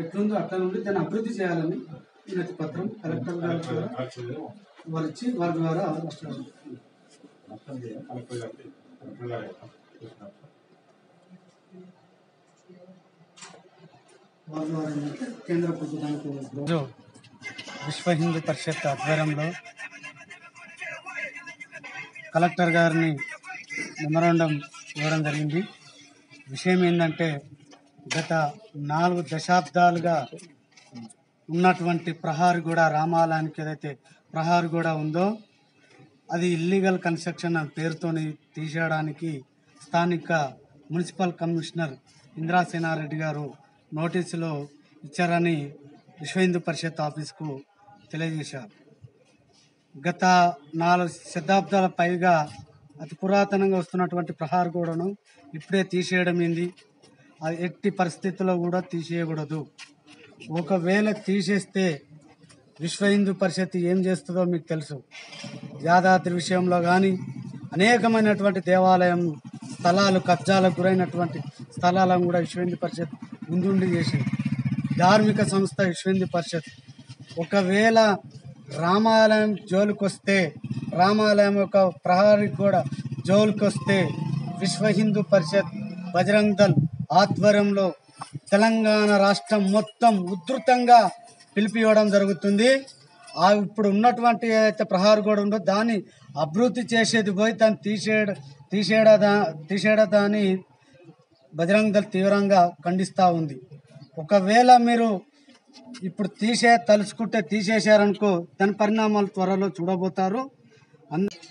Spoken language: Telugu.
ఎట్లుందో అట్లా నుండి దాన్ని అభివృద్ధి చేయాలని వినతి పత్రం కలెక్టర్ గారి ద్వారా వారు ఇచ్చి వారి ద్వారా రాష్ట్రాలు వారి ద్వారా ఏంటంటే కేంద్ర ప్రభుత్వానికి ఈరోజు విశ్వ హిందూ పరిషత్ ఆధ్వర్యంలో కలెక్టర్ గారిని మెమరాండం ఇవ్వడం జరిగింది విషయం ఏంటంటే గత నాలుగు దశాబ్దాలుగా ఉన్నటువంటి ప్రహార్ కూడా రామాలయానికి ఏదైతే ప్రహార్ కూడా ఉందో అది ఇల్లీగల్ కన్స్ట్రక్షన్ అనే పేరుతోని తీసేయడానికి స్థానిక మున్సిపల్ కమిషనర్ ఇంద్రాసేనారెడ్డి గారు నోటీసులు ఇచ్చారని విశ్వ హిందూ పరిషత్ ఆఫీస్కు తెలియజేశారు గత నాలుగు శతాబ్దాల పైగా అతి పురాతనంగా వస్తున్నటువంటి ప్రహార్ గోడను ఇప్పుడే తీసేయడం ఏంది అది ఎట్టి పరిస్థితుల్లో కూడా తీసేయకూడదు ఒకవేళ తీసేస్తే విశ్వ హిందూ పరిషత్ ఏం చేస్తుందో మీకు తెలుసు యాదాద్రి విషయంలో కానీ అనేకమైనటువంటి దేవాలయం స్థలాలు కబ్జాలకు గురైనటువంటి స్థలాలను కూడా విశ్వ హిందూ పరిషత్ ముందుండి చేసింది ధార్మిక సంస్థ విశ్వ హిందూ పరిషత్ ఒకవేళ రామాలయం జోలికొస్తే రామాలయం యొక్క ప్రహారికి కూడా జోలికొస్తే విశ్వ హిందూ పరిషత్ బజరంగ్ దల్ ఆధ్వర్యంలో తెలంగాణ రాష్ట్రం మొత్తం ఉధృతంగా పిలిపివ్వడం జరుగుతుంది ఆ ఇప్పుడు ఉన్నటువంటి ఏదైతే ప్రహార్ గోడ ఉందో దాన్ని అభివృద్ధి చేసేది పోయి దాన్ని తీసేయడ తీసేయడా తీసేయడాన్ని బజరంగ్ దళ్ తీవ్రంగా ఖండిస్తూ ఉంది ఒకవేళ మీరు ఇప్పుడు తీసే తలుచుకుంటే తీసేశారనుకో దాని పరిణామాలు త్వరలో చూడబోతారు అంద